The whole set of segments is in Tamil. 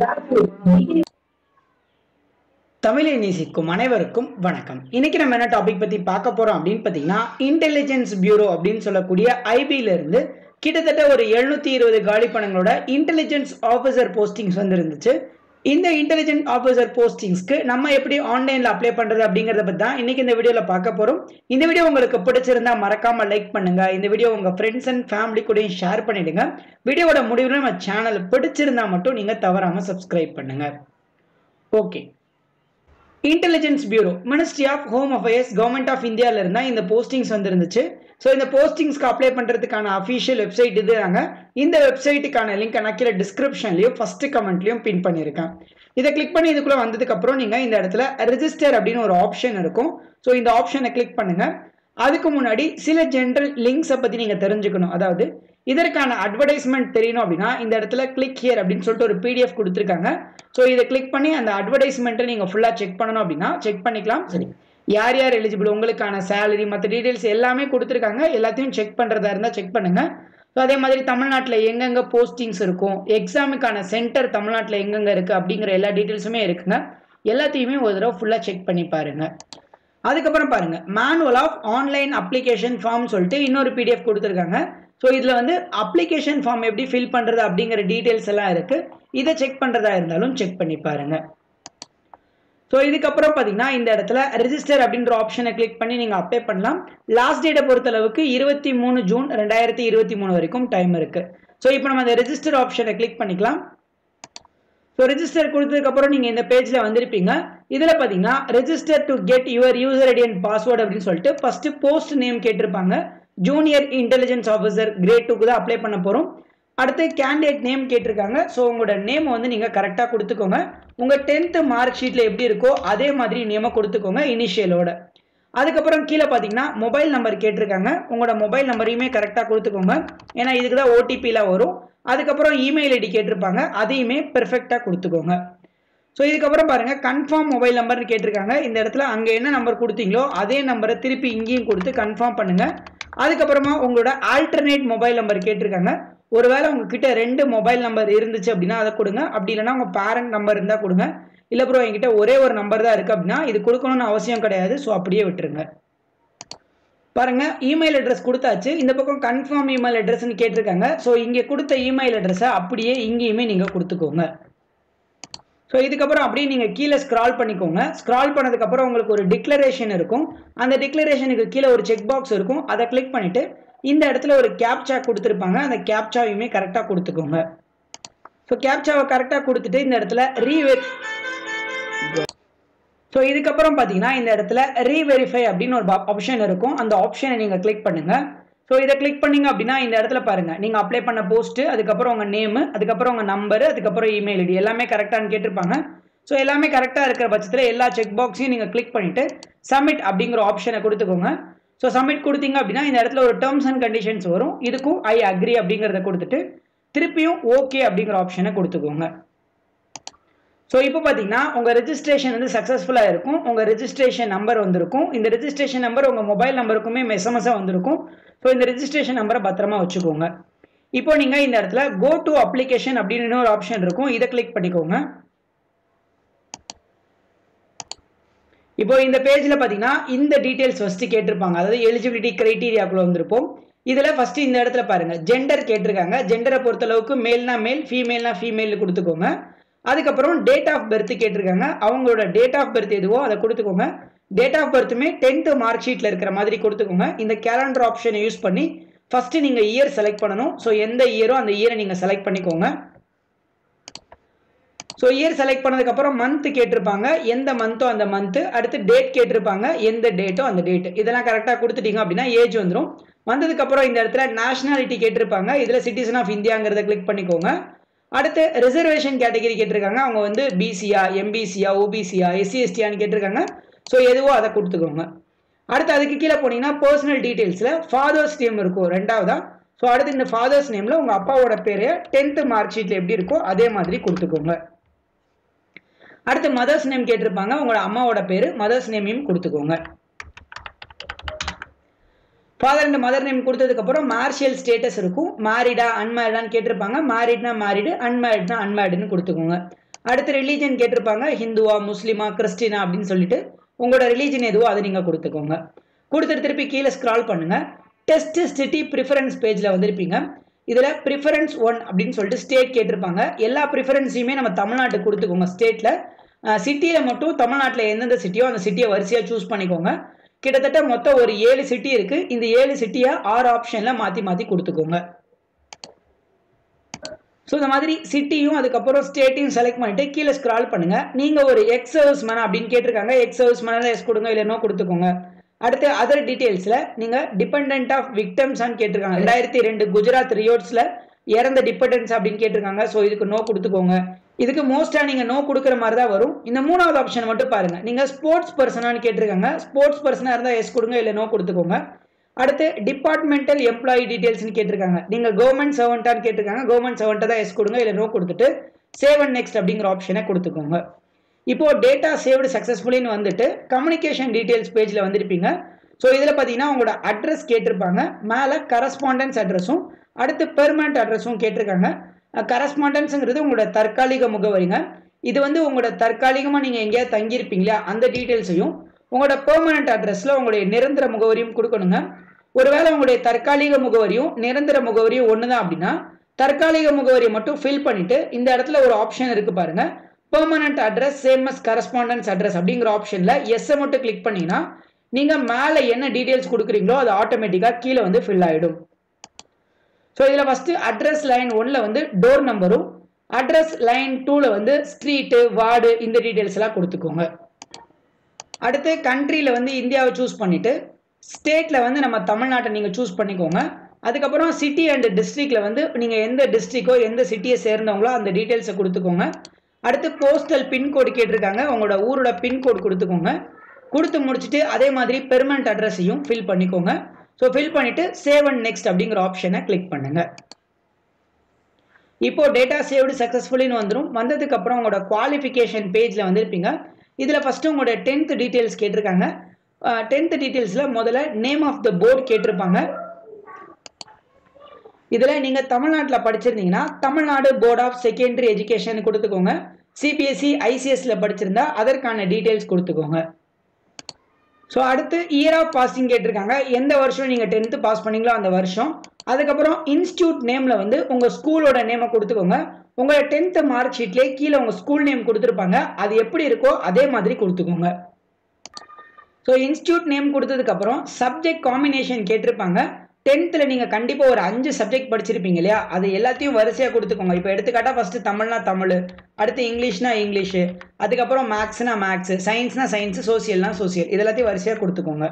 தமிழை நேசிக்கும் அனைவருக்கும் வணக்கம் இன்னைக்கு நம்ம என்ன டாபிக் பத்தி பார்க்க போறோம் அப்படின்னு பாத்தீங்கன்னா இன்டெலிஜென்ஸ் பியூரோ அப்படின்னு சொல்லக்கூடிய ஐபில இருந்து கிட்டத்தட்ட ஒரு எழுநூத்தி இருபது காலி பணங்களோட இன்டெலிஜென்ஸ் ஆஃபீஸர் போஸ்டிங்ஸ் வந்து இருந்துச்சு இந்த இன்டெலிஜென்ட் ஆஃபீஸர் போஸ்டிங்ஸ்க்கு நம்ம எப்படி ஆன்லைன்ல அப்ளை பண்றது அப்படிங்கறத பத்தி தான் இன்னைக்கு இந்த வீடியோல பார்க்க போறோம் இந்த வீடியோ உங்களுக்கு பிடிச்சிருந்தா மறக்காம லைக் பண்ணுங்க இந்த வீடியோ உங்க ஃப்ரெண்ட்ஸ் அண்ட் ஃபேமிலி கூடயும் ஷேர் பண்ணிடுங்க வீடியோவோட முடிவில் நம்ம சேனல் பிடிச்சிருந்தா மட்டும் நீங்க தவறாம சப்ஸ்கிரைப் பண்ணுங்க okay intelligence bureau ministry of home affairs government of இந்தியாவில் இருந்தால் இந்த போஸ்டிங்ஸ் வந்துருந்துச்சு ஸோ இந்த போஸ்டிங்ஸ்க்கு அப்ளை பண்ணுறதுக்கான அஃபிஷியல் வெப்சைட் இது தாங்க இந்த வெப்சைட்டுக்கான லிங்க் நான் கீழே டிஸ்கிரிப்ஷன்லையும் ஃபர்ஸ்ட் கமெண்ட்லையும் பின் பண்ணியிருக்கேன் இதை கிளிக் பண்ணி இதுக்குள்ளே வந்ததுக்கப்புறம் நீங்கள் இந்த இடத்துல ரெஜிஸ்டர் அப்படின்னு ஒரு ஆப்ஷன் இருக்கும் ஸோ இந்த ஆப்ஷனை கிளிக் பண்ணுங்கள் அதுக்கு முன்னாடி சில ஜென்ரல் லிங்க்ஸை பற்றி நீங்கள் தெரிஞ்சுக்கணும் அதாவது இதற்கான அட்வர்டைஸ்மெண்ட் தெரியணும் அப்படின்னா இந்த இடத்துல கிளிக் ஹியர் அப்படின்னு சொல்லிட்டு ஒரு பிடிஎஃப் கொடுத்துருக்காங்க ஸோ இதை கிளிக் பண்ணி அந்த அட்வர்டைஸ்மெண்ட்டை நீங்கள் ஃபுல்லாக செக் பண்ணணும் அப்படின்னா செக் பண்ணிக்கலாம் சரி யார் யார் எலிஜிபிள் உங்களுக்கான சேலரி மற்ற டீட்டெயில்ஸ் எல்லாமே கொடுத்துருக்காங்க எல்லாத்தையும் செக் பண்ணுறதா இருந்தால் செக் பண்ணுங்கள் ஸோ அதே மாதிரி தமிழ்நாட்டில் எங்கெங்கே போஸ்டிங்ஸ் இருக்கும் எக்ஸாமுக்கான சென்டர் தமிழ்நாட்டில் எங்கெங்கே இருக்குது அப்படிங்கிற எல்லா டீட்டெயில்ஸுமே இருக்குங்க எல்லாத்தையுமே ஒரு தடவை ஃபுல்லாக செக் பண்ணி பாருங்கள் அதுக்கப்புறம் பாருங்க manual of online application form சொல்லிட்டு இன்னொரு பிடிஎஃப் கொடுத்துருக்காங்க ஸோ இதில் வந்து அப்ளிகேஷன் ஃபார்ம் எப்படி ஃபில் பண்ணுறது அப்படிங்கிற டீட்டெயில்ஸ் எல்லாம் இருக்கு இதை செக் பண்ணுறதா இருந்தாலும் செக் பண்ணி பாருங்க ஸோ இதுக்கப்புறம் பார்த்தீங்கன்னா இந்த இடத்துல ரெஜிஸ்டர் அப்படின்ற ஆப்ஷனை கிளிக் பண்ணி நீங்கள் அப்ளை பண்ணலாம் லாஸ்ட் டேட்டை பொறுத்தளவுக்கு இருபத்தி மூணு ஜூன் ரெண்டாயிரத்தி இருபத்தி மூணு வரைக்கும் டைம் இருக்கு ஸோ இப்போ நம்ம அந்த ரெஜிஸ்டர் ஆப்ஷனை கிளிக் பண்ணிக்கலாம் ஸோ ரெஜிஸ்டர் கொடுத்ததுக்கப்புறம் நீங்கள் இந்த பேஜில் வந்திருப்பீங்க இதில் பார்த்தீங்கன்னா register to get your user ID and password அப்படின்னு சொல்லிட்டு ஃபர்ஸ்ட் போஸ்ட் நேம் கேட்டிருப்பாங்க ஜூனியர் இன்டெலிஜென்ஸ் ஆஃபீஸர் கிரேட் டூக்கு தான் அப்ளை பண்ண போகிறோம் அடுத்து கேண்டிடேட் நேம் கேட்டிருக்காங்க ஸோ உங்களோட நேம் வந்து நீங்கள் கரெக்டாக கொடுத்துக்கோங்க உங்கள் டென்த்து மார்க் ஷீட்டில் எப்படி இருக்கோ அதே மாதிரி நேமை கொடுத்துக்கோங்க இனிஷியலோட அதுக்கப்புறம் கீழே பார்த்தீங்கன்னா மொபைல் நம்பர் கேட்டிருக்காங்க உங்களோட மொபைல் நம்பரையுமே கரெக்டாக கொடுத்துக்கோங்க ஏன்னா இதுக்கு தான் ஓடிபியில் வரும் அதுக்கப்புறம் இமெயில் ஐடி கேட்டிருப்பாங்க அதையுமே பெர்ஃபெக்டாக கொடுத்துக்கோங்க ஸோ இதுக்கப்புறம் பாருங்க கன்ஃபார்ம் மொபைல் நம்பர்னு கேட்டிருக்காங்க இந்த இடத்துல அங்கே என்ன நம்பர் கொடுத்தீங்களோ அதே நம்பரை திருப்பி இங்கேயும் கொடுத்து கன்ஃபார்ம் பண்ணுங்க அதுக்கப்புறமா உங்களோட ஆல்டர்னேட் மொபைல் நம்பர் கேட்டிருக்காங்க ஒருவேளை உங்ககிட்ட ரெண்டு மொபைல் நம்பர் இருந்துச்சு அப்படின்னா அதை கொடுங்க அப்படி இல்லைன்னா உங்கள் பேரண்ட் நம்பர் இருந்தால் கொடுங்க இல்லை ப்ரோ என்கிட்ட ஒரே ஒரு நம்பர் தான் இருக்குது அப்படின்னா இது கொடுக்கணும்னு அவசியம் கிடையாது ஸோ அப்படியே விட்டுருங்க பாருங்க இமெயில் அட்ரஸ் கொடுத்தாச்சு இந்த பக்கம் கன்ஃபார்ம் இமெயில் அட்ரஸ்ன்னு கேட்டிருக்காங்க ஸோ இங்கே கொடுத்த இமெயில் அட்ரஸை அப்படியே இங்கேயுமே நீங்கள் கொடுத்துக்கோங்க ஸோ இதுக்கப்புறம் அப்படியே நீங்கள் கீழே ஸ்க்ரால் பண்ணிக்கோங்க ஸ்க்ரால் பண்ணதுக்கப்புறம் உங்களுக்கு ஒரு டிக்ளரேஷன் இருக்கும் அந்த டிக்ளரேஷனுக்கு கீழே ஒரு செக் பாக்ஸ் இருக்கும் அதை கிளிக் பண்ணிவிட்டு இந்த இடத்துல ஒரு கேப்சா கொடுத்துருப்பாங்க அந்த கேப்சாவையுமே கரெக்டாக கொடுத்துக்கோங்க ஸோ கேப்சாவை கரெக்டாக கொடுத்துட்டு இந்த இடத்துல ரீவெரி ஸோ இதுக்கப்புறம் பார்த்தீங்கன்னா இந்த இடத்துல ரீவெரிஃபை அப்படின்னு ஒரு ஆப்ஷன் இருக்கும் அந்த ஆப்ஷனை நீங்கள் கிளிக் பண்ணுங்கள் ஸோ இதை கிளிக் பண்ணீங்க அப்படின்னா இந்த இடத்துல பாருங்கள் நீங்கள் அப்ளை பண்ண போஸ்ட்டு அதுக்கப்புறம் உங்கள் நேமு அதுக்கப்புறம் உங்கள் நம்பரு அதுக்கப்புறம் இமெயில் ஐடி எல்லாமே கரெக்டானு கேட்டிருப்பாங்க ஸோ எல்லாமே கரெக்டாக இருக்கிற பட்சத்தில் எல்லா செக் பாக்ஸையும் நீங்கள் கிளிக் பண்ணிவிட்டு சப்மிட் அப்படிங்கிற ஆப்ஷனை கொடுத்துக்கோங்க ஸோ சப்மிட் கொடுத்தீங்க அப்படின்னா இந்த இடத்துல ஒரு டேர்ம்ஸ் அண்ட் கண்டிஷன்ஸ் வரும் இதுக்கும் ஐ அக்ரி அப்படிங்கிறத கொடுத்துட்டு திருப்பியும் ஓகே அப்படிங்கிற ஆப்ஷனை கொடுத்துக்கோங்க ஸோ இப்போ பார்த்தீங்கன்னா உங்கள் ரெஜிஸ்ட்ரேஷன் வந்து சக்ஸஸ்ஃபுல்லாக இருக்கும் உங்கள் ரெஜிஸ்ட்ரேஷன் நம்பர் வந்திருக்கும் இந்த ரெஜிஸ்ட்ரேஷன் நம்பர் உங்கள் மொபைல் நம்பருக்குமே எஸ்எம்எஸ்ஸாக வந்திருக்கும் ஸோ இந்த ரெஜிஸ்ட்ரேஷன் நம்பரை பத்திரமா வச்சுக்கோங்க இப்போ நீங்கள் இந்த இடத்துல கோ டு அப்ளிகேஷன் அப்படின்னு இன்னொரு ஆப்ஷன் இருக்கும் இதை கிளிக் பண்ணிக்கோங்க இப்போ இந்த பேஜில் பார்த்தீங்கன்னா இந்த டீட்டெயில்ஸ் ஃபஸ்ட்டு கேட்டிருப்பாங்க அதாவது எலிஜிபிலிட்டி கிரைட்டீரியாக்குள்ள வந்திருப்போம் இதில் ஃபஸ்ட்டு இந்த இடத்துல பாருங்க ஜெண்டர் கேட்டிருக்காங்க ஜெண்டரை பொறுத்தளவுக்கு மேல்னா மேல் ஃபீமேல்னா ஃபீமேல் கொடுத்துக்கோங்க அதுக்கப்புறம் டேட் ஆஃப் பர்த் கேட்டிருக்காங்க அவங்களோட டேட் ஆஃப் பர்த் எதுவோ அதை கொடுத்துக்கோங்க டேட் ஆஃப் பர்த்துமே டென்த்து மார்க் ஷீட்டில் இருக்கிற மாதிரி கொடுத்துக்கோங்க இந்த கேலண்டர் ஆப்ஷனை யூஸ் பண்ணி ஃபஸ்ட்டு நீங்கள் இயர் செலக்ட் பண்ணணும் ஸோ எந்த இயரோ அந்த இயரை நீங்கள் செலக்ட் பண்ணிக்கோங்க ஸோ இயர் செலக்ட் பண்ணதுக்கப்புறம் மந்த் கேட்டிருப்பாங்க எந்த மந்த்தோ அந்த மந்த்து அடுத்து டேட் கேட்டிருப்பாங்க எந்த டேட்டோ அந்த டேட் இதெல்லாம் கரெக்டாக கொடுத்துட்டீங்க அப்படின்னா ஏஜ் வந்துடும் வந்ததுக்கப்புறம் இந்த இடத்துல நேஷனாலிட்டி கேட்டிருப்பாங்க இதில் சிட்டிசன் ஆஃப் இந்தியாங்கிறத கிளிக் பண்ணிக்கோங்க அடுத்து ரிசர்வேஷன் கேட்டகரி கேட்டிருக்காங்க அவங்க வந்து பிசியா எம்பிசியா ஓபிசியா எஸ்சி எஸ்டியான்னு கேட்டிருக்காங்க ஸோ எதுவோ அதை கொடுத்துக்கோங்க அடுத்து அதுக்கு கீழே போனீங்கன்னா பர்சனல் டீட்டெயில்ஸில் ஃபாதர்ஸ் நேம் இருக்கும் ரெண்டாவதா ஸோ அடுத்து இந்த ஃபாதர்ஸ் நேமில் உங்கள் அப்பாவோட பேர் டென்த்து மார்க் ஷீட்டில் எப்படி இருக்கோ அதே மாதிரி கொடுத்துக்கோங்க அடுத்து மதர்ஸ் நேம் கேட்டிருப்பாங்க உங்களோட அம்மாவோட பேர் மதர்ஸ் நேமையும் கொடுத்துக்கோங்க ஃபாதர் அண்ட் மதர் நேம் கொடுத்ததுக்கப்புறம் மார்ஷியல் ஸ்டேட்டஸ் இருக்கும் மேரிடா அன்மேரிடான்னு கேட்டிருப்பாங்க மேரிட்னா மேரிடு அன்மேரிட்னா அன்மேரிடுன்னு கொடுத்துக்கோங்க அடுத்து ரிலீஜன் கேட்டிருப்பாங்க ஹிந்துவா முஸ்லீமா கிறிஸ்டினா அப்படின்னு சொல்லிட்டு உங்களோட ரிலீஜன் எதுவோ அதை நீங்கள் கொடுத்துக்கோங்க கொடுத்துட்டு திருப்பி கீழே ஸ்க்ரால் பண்ணுங்க டெஸ்ட் சிட்டி ப்ரிஃபரன்ஸ் பேஜில் வந்திருப்பீங்க இதில் ப்ரிஃபரன்ஸ் ஒன் அப்படின்னு சொல்லிட்டு ஸ்டேட் கேட்டிருப்பாங்க எல்லா ப்ரிஃபரன்ஸையுமே நம்ம தமிழ்நாட்டுக்கு கொடுத்துக்கோங்க ஸ்டேட்டில் சிட்டியில் மட்டும் தமிழ்நாட்டில் எந்தெந்த சிட்டியோ அந்த சிட்டியை வரிசையாக சூஸ் பண்ணிக்கோங்க கிட்டத்தட்ட மொத்தம் ஒரு ஏழு சிட்டி இருக்குது இந்த ஏழு சிட்டியை ஆறு ஆப்ஷனில் மாற்றி மாற்றி கொடுத்துக்கோங்க ஸோ இந்த மாதிரி சிட்டியும் அதுக்கப்புறம் ஸ்டேட்டையும் செலக்ட் பண்ணிட்டு கீழே ஸ்க்ரால் பண்ணுங்க நீங்க ஒரு எக்ஸ் சர்வீஸ் மேனா அப்படின்னு கேட்டிருக்காங்க எக்ஸ் சர்வீஸ் மேனா எஸ் கொடுங்க இல்லை நோ கொடுத்துக்கோங்க அடுத்து அதர் டீடைல்ஸ்ல நீங்க டிபெண்ட் ஆஃப் விக்டம்ஸான்னு கேட்டிருக்காங்க ரெண்டாயிரத்தி ரெண்டு குஜராத் ரியோட்ஸ்ல இறந்த டிபெண்டன்ஸ் அப்படின்னு கேட்டிருக்காங்க ஸோ இதுக்கு நோ கொடுத்துக்கோங்க இதுக்கு மோஸ்டா நீங்க நோ கொடுக்குற மாதிரி தான் வரும் இந்த மூணாவது ஆப்ஷன் மட்டும் பாருங்க நீங்க ஸ்போர்ட்ஸ் பர்சனான்னு கேட்டிருக்காங்க ஸ்போர்ட்ஸ் பர்சனா இருந்தால் எஸ் கொடுங்க இல்லை நோ கொடுத்துக்கோங்க அடுத்து டிபார்ட்மெண்டல் எம்ப்ளாயி டீடைல்ஸ்னு கேட்டிருக்காங்க நீங்க கவர்மெண்ட் சர்வெண்ட்டான்னு கேட்டிருக்காங்க கவர்மெண்ட் சர்வெண்ட்டை தான் எஸ் கொடுங்க இல்லை நோ கொடுத்துட்டு சேவ் அண்ட் நெக்ஸ்ட் அப்படிங்கிற ஆப்ஷனை கொடுத்துக்கோங்க இப்போ டேட்டா சேவ்டு சக்ஸஸ்ஃபுல்லின்னு வந்துட்டு கம்யூனிகேஷன் டீடைல்ஸ் பேஜில் வந்திருப்பீங்க ஸோ இதில் பார்த்தீங்கன்னா உங்களோட அட்ரஸ் கேட்டிருப்பாங்க மேலே கரஸ்பாண்டன்ஸ் அட்ரஸும் அடுத்து பெர்மனண்ட் அட்ரஸும் கேட்டிருக்காங்க கரஸ்பாண்டன்ஸுங்கிறது உங்களோட தற்காலிக முகவரிங்க இது வந்து உங்களோட தற்காலிகமாக நீங்கள் எங்கேயாவது தங்கியிருப்பீங்களா அந்த டீட்டெயில்ஸையும் உங்களோட பெர்மனண்ட் அட்ரஸில் உங்களுடைய நிரந்தர முகவரியும் கொடுக்கணுங்க ஒருவேளை உங்களுடைய தற்காலிக முகவரியும் நிரந்தர முகவரியும் ஒன்று தான் அப்படின்னா தற்காலிக முகவரியை மட்டும் ஃபில் பண்ணிட்டு இந்த இடத்துல ஒரு ஆப்ஷன் இருக்கு பாருங்க permanent address same as correspondence address அப்படிங்கிற ஆப்ஷனில் எஸ்ஸை மட்டும் கிளிக் பண்ணீங்கன்னா நீங்கள் மேலே என்ன டீட்டெயில்ஸ் கொடுக்குறீங்களோ அது ஆட்டோமேட்டிக்காக கீழே வந்து ஃபில் ஆகிடும் ஸோ இதில் ஃபஸ்ட்டு அட்ரஸ் லைன் ஒன்றில் வந்து டோர் நம்பரும் அட்ரஸ் லைன் டூவில் வந்து ஸ்ட்ரீட்டு வார்டு இந்த டீட்டெயில்ஸ் எல்லாம் கொடுத்துக்கோங்க அடுத்து கண்ட்ரியில் வந்து இந்தியாவை சூஸ் பண்ணிவிட்டு ஸ்டேட்டில் வந்து நம்ம தமிழ்நாட்டை நீங்கள் சூஸ் பண்ணிக்கோங்க அதுக்கப்புறம் சிட்டி அண்ட் டிஸ்ட்ரிக்டில் வந்து நீங்கள் எந்த டிஸ்ட்ரிக்கோ எந்த சிட்டியை சேர்ந்தவங்களோ அந்த டீட்டெயில்ஸை கொடுத்துக்கோங்க அடுத்து போஸ்டல் பின்கோடு கேட்டிருக்காங்க உங்களோட ஊரோட பின்கோடு கொடுத்துக்கோங்க கொடுத்து முடிச்சுட்டு அதே மாதிரி பெர்மனண்ட் அட்ரஸையும் ஃபில் பண்ணிக்கோங்க ஸோ ஃபில் பண்ணிவிட்டு சேவ் அண்ட் நெக்ஸ்ட் அப்படிங்கிற ஆப்ஷனை கிளிக் பண்ணுங்கள் இப்போ டேட்டா சேவ்டு சக்ஸஸ்ஃபுல்லின்னு வந்துடும் வந்ததுக்கப்புறம் உங்களோட குவாலிஃபிகேஷன் பேஜில் வந்திருப்பீங்க இதில் ஃபஸ்ட்டு உங்களோட டென்த் டீட்டெயில்ஸ் கேட்டிருக்காங்க டென்த் டீட்டெயில்ஸில் முதல்ல நேம் ஆஃப் த போர்டு கேட்டிருப்பாங்க இதில் நீங்கள் தமிழ்நாட்டில் படிச்சிருந்தீங்கன்னா Tamil Nadu board of secondary education கொடுத்துக்கோங்க சிபிஎஸ்சி ஐசிஎஸ்ல படிச்சிருந்தா அதற்கான டீட்டெயில்ஸ் கொடுத்துக்கோங்க ஸோ அடுத்து இயர் ஆஃப் பாசிங் கேட்டிருக்காங்க எந்த வருஷம் நீங்கள் டென்த்து பாஸ் பண்ணீங்களோ அந்த வருஷம் அதுக்கப்புறம் இன்ஸ்டியூட் நேமில் வந்து உங்கள் ஸ்கூலோட நேமை கொடுத்துக்கோங்க உங்களோட டென்த்து மார்க் ஷீட்லேயே கீழே உங்கள் ஸ்கூல் நேம் கொடுத்துருப்பாங்க அது எப்படி இருக்கோ அதே மாதிரி கொடுத்துக்கோங்க ஸோ இன்ஸ்டியூட் நேம் கொடுத்ததுக்கப்புறம் சப்ஜெக்ட் காம்பினேஷன் கேட்டிருப்பாங்க டென்த்தில் நீங்கள் கண்டிப்பாக ஒரு அஞ்சு சப்ஜெக்ட் படிச்சிருப்பீங்க இல்லையா அது எல்லாத்தையும் வரிசையாக கொடுத்துக்கோங்க இப்போ எடுத்துக்காட்டால் ஃபஸ்ட்டு தமிழ்னா தமிழ் அடுத்து இங்கிலீஷ்னா இங்கிலீஷு அதுக்கப்புறம் மேக்ஸ்னா மேக்ஸு சயின்ஸ்னா சயின்ஸு சோசியல்னா சோசியல் இது எல்லாத்தையும் வரிசையாக கொடுத்துக்கோங்க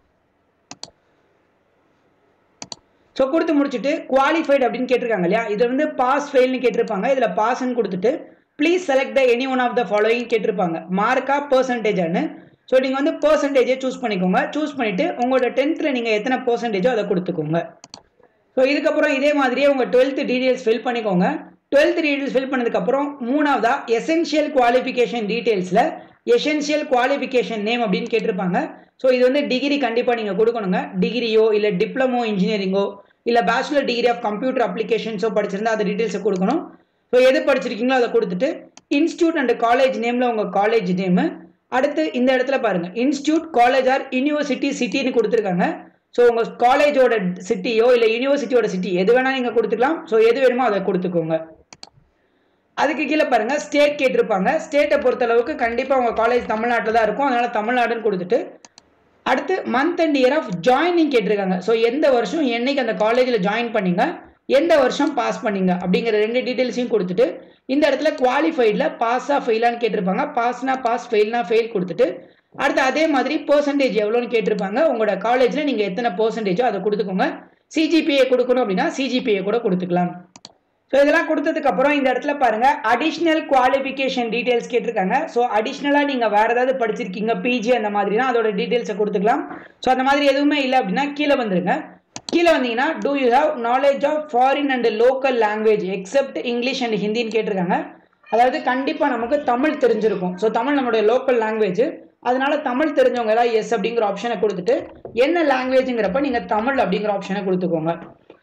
ஸோ கொடுத்து முடிச்சுட்டு குவாலிஃபைடு அப்படின்னு கேட்டிருக்காங்க இல்லையா இதில் வந்து பாஸ் ஃபெயில்னு கேட்டிருப்பாங்க இதில் பாஸ்ன்னு கொடுத்துட்டு please select the any one of the following கேட்டிருப்பாங்க மார்க்கா பர்சன்டேஜான்னு ஸோ நீங்கள் வந்து பர்சன்டேஜே சூஸ் பண்ணிக்கோங்க சூஸ் பண்ணிவிட்டு உங்களோட டென்த்தில் நீங்கள் எத்தனை பர்சன்டேஜோ அதை கொடுத்துக்கோங்க ஸோ இதுக்கப்புறம் இதே மாதிரியே உங்கள் டுவெல்த் டீடைல்ஸ் ஃபில் பண்ணிக்கோங்க டுவெல்த் டீடைல்ஸ் ஃபில் பண்ணதுக்கப்புறம் மூணாவதா எசென்ஷியல் குவாலிஃபிகேஷன் டீடைல்ஸில் எசென்ஷியல் குவாலிஃபிகேஷன் நேம் அப்படின்னு கேட்டிருப்பாங்க ஸோ இது வந்து டிகிரி கண்டிப்பாக நீங்கள் கொடுக்கணுங்க டிகிரியோ இல்லை டிப்ளமோ இன்ஜினியரிங்கோ இல்லை பேச்சுலர் டிகிரி ஆஃப் கம்ப்யூட்டர் அப்ளிகேஷன்ஸோ படிச்சிருந்தா அந்த டீட்டெயில்ஸை கொடுக்கணும் ஸோ எது படிச்சிருக்கீங்களோ அதை கொடுத்துட்டு இன்ஸ்டியூட் அண்ட் காலேஜ் நேமில் உங்கள் காலேஜ் நேமு அடுத்து இந்த இடத்துல பாருங்க இன்ஸ்டியூட் காலேஜ் ஆர் யூனிவர்சிட்டி சிட்டின்னு கொடுத்துருக்காங்க ஸோ உங்கள் காலேஜோட சிட்டியோ இல்லை யூனிவர்சிட்டியோட சிட்டி எது வேணால் நீங்கள் கொடுத்துக்கலாம் ஸோ எது வேணுமோ அதை கொடுத்துக்கோங்க அதுக்கு கீழே பாருங்க ஸ்டேட் கேட்டிருப்பாங்க ஸ்டேட்டை பொறுத்தளவுக்கு கண்டிப்பாக உங்கள் காலேஜ் தமிழ்நாட்டில் தான் இருக்கும் அதனால தமிழ்நாடுன்னு கொடுத்துட்டு அடுத்து month and year of joining கேட்டிருக்காங்க ஸோ எந்த வருஷம் என்னைக்கு அந்த காலேஜில் ஜாயின் பண்ணீங்க எந்த வருஷம் பாஸ் பண்ணீங்க அப்படிங்கிற ரெண்டு டீட்டெயில்ஸையும் கொடுத்துட்டு இந்த இடத்துல குவாலிஃபைடில் பாஸா ஃபெயிலான்னு கேட்டிருப்பாங்க பாஸ்னா பாஸ் ஃபெயில்னா ஃபெயில் கொடுத்துட்டு அடுத்து அதே மாதிரி பர்சன்டேஜ் எவ்வளோன்னு கேட்டிருப்பாங்க உங்களோட காலேஜில் நீங்கள் எத்தனை பர்சன்டேஜோ அதை கொடுத்துக்கோங்க சிஜிபிஏ கொடுக்கணும் அப்படின்னா சிஜிபிஏ கூட கொடுத்துக்கலாம் ஸோ இதெல்லாம் கொடுத்ததுக்கு அப்புறம் இந்த இடத்துல பாருங்க அடிஷ்னல் குவாலிஃபிகேஷன் டீடைல்ஸ் கேட்டிருக்காங்க ஸோ அடிஷ்னலாக நீங்கள் வேற ஏதாவது படிச்சிருக்கீங்க பிஜி அந்த மாதிரினா அதோட டீடைல்ஸை கொடுத்துக்கலாம் ஸோ அந்த மாதிரி எதுவுமே இல்லை அப்படின்னா கீழே வந்துருங்க கீழே வந்தீங்கன்னா do you have knowledge of foreign and local language except English and ஹிந்தின்னு கேட்டிருக்காங்க அதாவது கண்டிப்பாக நமக்கு தமிழ் தெரிஞ்சிருக்கும் ஸோ தமிழ் நம்மளுடைய லோக்கல் லாங்குவேஜ் அதனால தமிழ் தெரிஞ்சவங்க எல்லாம் எஸ் அப்படிங்கிற ஆப்ஷனை கொடுத்துட்டு என்ன லாங்குவேஜுங்கிறப்ப நீங்கள் தமிழ் அப்படிங்கிற ஆப்ஷனை கொடுத்துக்கோங்க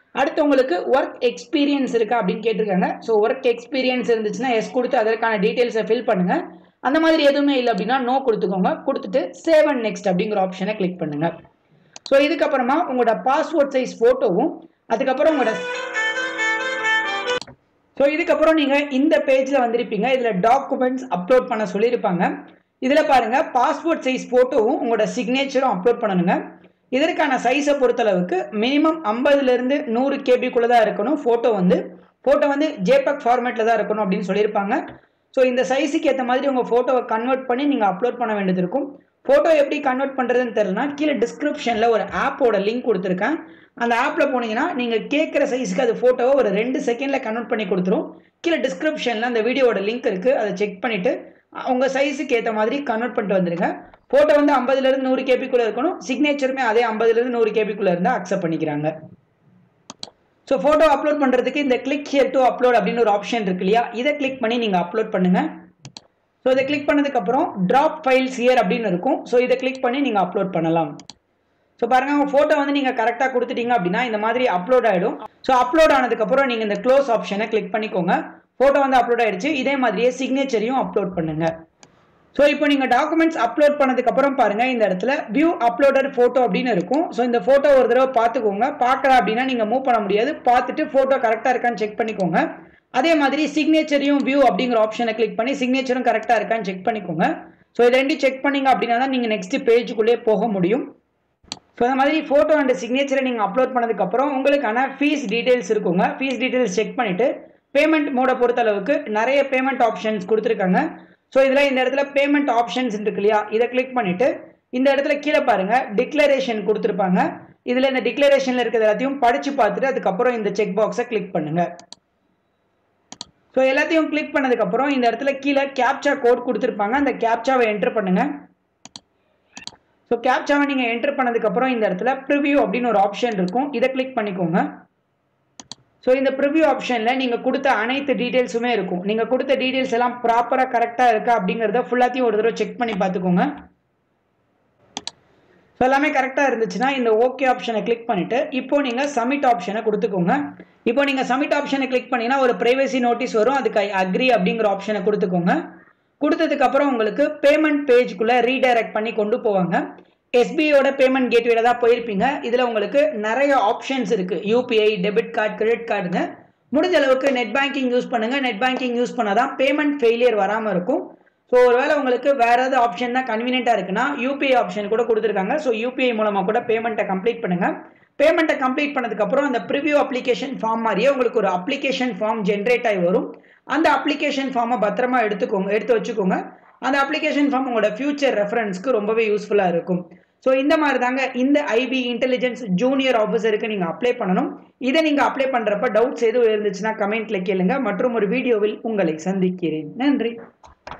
அடுத்து உங்களுக்கு ஒர்க் எக்ஸ்பீரியன்ஸ் இருக்கா அப்படின்னு கேட்டிருக்காங்க ஸோ ஒர்க் எக்ஸ்பீரியன்ஸ் இருந்துச்சுன்னா எஸ் கொடுத்து அதற்கான டீட்டெயில்ஸை ஃபில் பண்ணுங்க அந்த மாதிரி எதுவுமே இல்லை அப்படின்னா நோ கொடுத்துக்கோங்க கொடுத்துட்டு சேவ் அண்ட் நெக்ஸ்ட் அப்படிங்கிற ஆப்ஷனை கிளிக் பண்ணுங்க ஸோ இதுக்கப்புறமா உங்களோட பாஸ்போர்ட் சைஸ் ஃபோட்டோவும் அதுக்கப்புறம் உங்களோட ஸோ இதுக்கப்புறம் நீங்கள் இந்த பேஜில் வந்திருப்பீங்க இதில் டாக்குமெண்ட்ஸ் அப்லோட் பண்ண சொல்லியிருப்பாங்க இதில் பாருங்கள் பாஸ்போர்ட் சைஸ் ஃபோட்டோவும் உங்களோட சிக்னேச்சரும் அப்லோட் பண்ணணுங்க இதற்கான சைஸை பொறுத்தளவுக்கு மினிமம் ஐம்பதுலேருந்து நூறு கேபிக்குள்ளே தான் இருக்கணும் ஃபோட்டோ வந்து ஃபோட்டோ வந்து ஜேபக் ஃபார்மேட்டில் தான் இருக்கணும் அப்படின்னு சொல்லியிருப்பாங்க ஸோ இந்த சைஸுக்கு ஏற்ற மாதிரி உங்கள் ஃபோட்டோவை கன்வெர்ட் பண்ணி நீங்கள் அப்லோட் பண்ண வேண்டியது இருக்கும் ஃபோட்டோ எப்படி கன்வெர்ட் பண்ணுறதுன்னு தெரியலனா கீழே டிஸ்கிரிப்ஷனில் ஒரு ஆப்போட லிங்க் கொடுத்துருக்கேன் அந்த ஆப்பில் போனீங்கன்னா நீங்கள் கேட்குற சைஸுக்கு அது ஃபோட்டோவை ஒரு ரெண்டு செகண்டில் கன்வெர்ட் பண்ணி கொடுத்துரும் கீழே டிஸ்கிரிப்ஷனில் அந்த வீடியோட லிங்க் இருக்குது அதை செக் பண்ணிவிட்டு உங்கள் சைஸுக்கு ஏற்ற மாதிரி கன்வெர்ட் பண்ணிட்டு வந்துருங்க ஃபோட்டோ வந்து ஐம்பதுலேருந்து நூறு கேபிக்குள்ளே இருக்கணும் சிக்னேச்சருமே அதே ஐம்பதுலேருந்து நூறு கேபிக்குள்ளே இருந்தால் அக்செப்ட் பண்ணிக்கிறாங்க ஸோ ஃபோட்டோ அப்லோட் பண்ணுறதுக்கு இந்த கிளிக் ஹியர் டு அப்லோட் அப்படின்னு ஒரு ஆப்ஷன் இருக்கு இல்லையா இதை கிளிக் பண்ணி நீங்கள் அப்லோட் பண்ணுங்கள் ஸோ இதை கிளிக் பண்ணதுக்கப்புறம் ட்ராப் ஃபைல்ஸ் ஹியர் அப்படின்னு இருக்கும் ஸோ இதை கிளிக் பண்ணி நீங்கள் அப்லோட் பண்ணலாம் ஸோ பாருங்க உங்கள் ஃபோட்டோ வந்து நீங்கள் கரெக்டாக கொடுத்துட்டீங்க அப்படின்னா இந்த மாதிரி அப்லோட் ஆகிடும் ஸோ அப்லோட் ஆனதுக்கப்புறம் நீங்கள் இந்த க்ளோஸ் ஆப்ஷனை கிளிக் பண்ணிக்கோங்க ஃபோட்டோ வந்து அப்லோட் ஆயிடுச்சு இதே மாதிரியே சிக்னேச்சரையும் அப்லோட் பண்ணுங்க ஸோ இப்போ நீங்கள் டாக்குமெண்ட்ஸ் அப்லோட் பண்ணதுக்கப்புறம் பாருங்க இந்த இடத்துல வியூ அப்லோடட் ஃபோட்டோ அப்படின்னு இருக்கும் ஸோ இந்த ஃபோட்டோ ஒரு தடவை பார்த்துக்கோங்க பார்க்கல அப்படின்னா நீங்கள் மூவ் பண்ண முடியாது பார்த்துட்டு ஃபோட்டோ கரெக்டாக இருக்கான்னு செக் பண்ணிக்கோங்க அதே மாதிரி சிக்னேச்சரையும் வியூ அப்படிங்கிற ஆப்ஷனை கிளிக் பண்ணி சிக்னேச்சரும் கரெக்டாக இருக்கான்னு செக் பண்ணிக்கோங்க ஸோ இது ரெண்டும் செக் பண்ணீங்க அப்படின்னா தான் நீங்கள் நெக்ஸ்ட் பேஜுக்குள்ளே போக முடியும் ஸோ இந்த மாதிரி ஃபோட்டோ அண்ட் சிக்னேச்சரை நீங்கள் அப்லோட் பண்ணதுக்கப்புறம் உங்களுக்கான ஃபீஸ் டீட்டெயில்ஸ் இருக்குங்க ஃபீஸ் டீட்டெயில்ஸ் செக் பண்ணிவிட்டு பேமெண்ட் மோடை பொறுத்தளவுக்கு நிறைய பேமெண்ட் ஆப்ஷன்ஸ் கொடுத்துருக்காங்க ஸோ இதில் இந்த இடத்துல பேமெண்ட் ஆப்ஷன்ஸ் இருக்கு இல்லையா இதை கிளிக் பண்ணிவிட்டு இந்த இடத்துல கீழே பாருங்கள் டிக்ளரேஷன் கொடுத்துருப்பாங்க இதில் இந்த டிக்ளரேஷனில் இருக்கிறது எல்லாத்தையும் படித்து பார்த்துட்டு அதுக்கப்புறம் இந்த செக் பாக்ஸை கிளிக் பண்ணுங்கள் ஸோ எல்லாத்தையும் கிளிக் பண்ணதுக்கப்புறம் இந்த இடத்துல கீழே கேப்சா கோட் கொடுத்துருப்பாங்க அந்த கேப்சாவை என்டர் பண்ணுங்கள் ஸோ கேப்சாவை நீங்கள் என்டர் பண்ணதுக்கப்புறம் இந்த இடத்துல ப்ரிவ்யூ அப்படின்னு ஒரு ஆப்ஷன் இருக்கும் இதை கிளிக் பண்ணிக்கோங்க ஸோ இந்த ப்ரிவ்யூ ஆப்ஷனில் நீங்கள் கொடுத்த அனைத்து டீட்டெயில்ஸுமே இருக்கும் நீங்கள் கொடுத்த டீட்டெயில்ஸ் எல்லாம் ப்ராப்பராக கரெக்டாக இருக்கா அப்படிங்கிறத ஃபுல்லாத்தையும் ஒரு தடவை செக் பண்ணி பார்த்துக்கோங்க ஸோ எல்லாமே கரெக்டாக இருந்துச்சுன்னா இந்த ஓகே ஆப்ஷனை கிளிக் பண்ணிவிட்டு இப்போ நீங்கள் சப்மிட் ஆப்ஷனை கொடுத்துக்கோங்க இப்போ நீங்கள் சப்மிட் ஆப்ஷனை கிளிக் பண்ணிங்கன்னா ஒரு ப்ரைவசி நோட்டீஸ் வரும் அதுக்கு அக்ரி அப்படிங்கிற ஆப்ஷனை கொடுத்துக்கோங்க கொடுத்ததுக்கப்புறம் உங்களுக்கு பேமெண்ட் பேஜ்க்குள்ளே ரீடைரக்ட் பண்ணி கொண்டு போவாங்க எஸ்பிஐயோட பேமெண்ட் கேட்வேல தான் போயிருப்பீங்க இதில் உங்களுக்கு நிறைய ஆப்ஷன்ஸ் இருக்குது யூபிஐ டெபிட் கார்டு கிரெடிட் கார்டுங்க முடிஞ்ச அளவுக்கு நெட் பேங்கிங் யூஸ் பண்ணுங்கள் நெட் பேங்கிங் யூஸ் பண்ணால் தான் பேமெண்ட் ஃபெயிலியர் வராமல் இருக்கும் ஸோ ஒருவேளை உங்களுக்கு வேறு ஏதாவது ஆப்ஷன் தான் கன்வீனியண்ட்டாக இருக்குன்னா யூபிஐ ஆப்ஷன் கூட கொடுத்துருக்காங்க ஸோ யூபிஐ மூலமாக கூட பேமெண்ட்டை கம்ப்ளீட் பண்ணுங்கள் பேமெண்ட்டை கம்ப்ளீட் பண்ணதுக்கப்புறம் அந்த ப்ரிவியூ அப்ளிகேஷன் ஃபார்ம் மாதிரியே உங்களுக்கு ஒரு அப்ளிகேஷன் ஃபார்ம் ஜென்ரேட் ஆகி வரும் அந்த அப்ளிகேஷன் ஃபார்மை பத்திரமா எடுத்துக்கோங்க எடுத்து வச்சுக்கோங்க அந்த அப்ளிகேஷன் ஃபார்ம் உங்களோட ஃபியூச்சர் ரெஃபரன்ஸ்க்கு ரொம்பவே யூஸ்ஃபுல்லாக இருக்கும் ஸோ இந்த மாதிரி தாங்க இந்த ஐபி இன்டெலிஜென்ஸ் ஜூனியர் ஆஃபீஸருக்கு நீங்கள் அப்ளை பண்ணணும் இதை நீங்கள் அப்ளை பண்ணுறப்ப டவுட்ஸ் எதுவும் இருந்துச்சுன்னா கமெண்ட்டில் கேளுங்க மற்றும் ஒரு வீடியோவில் உங்களை சந்திக்கிறேன் நன்றி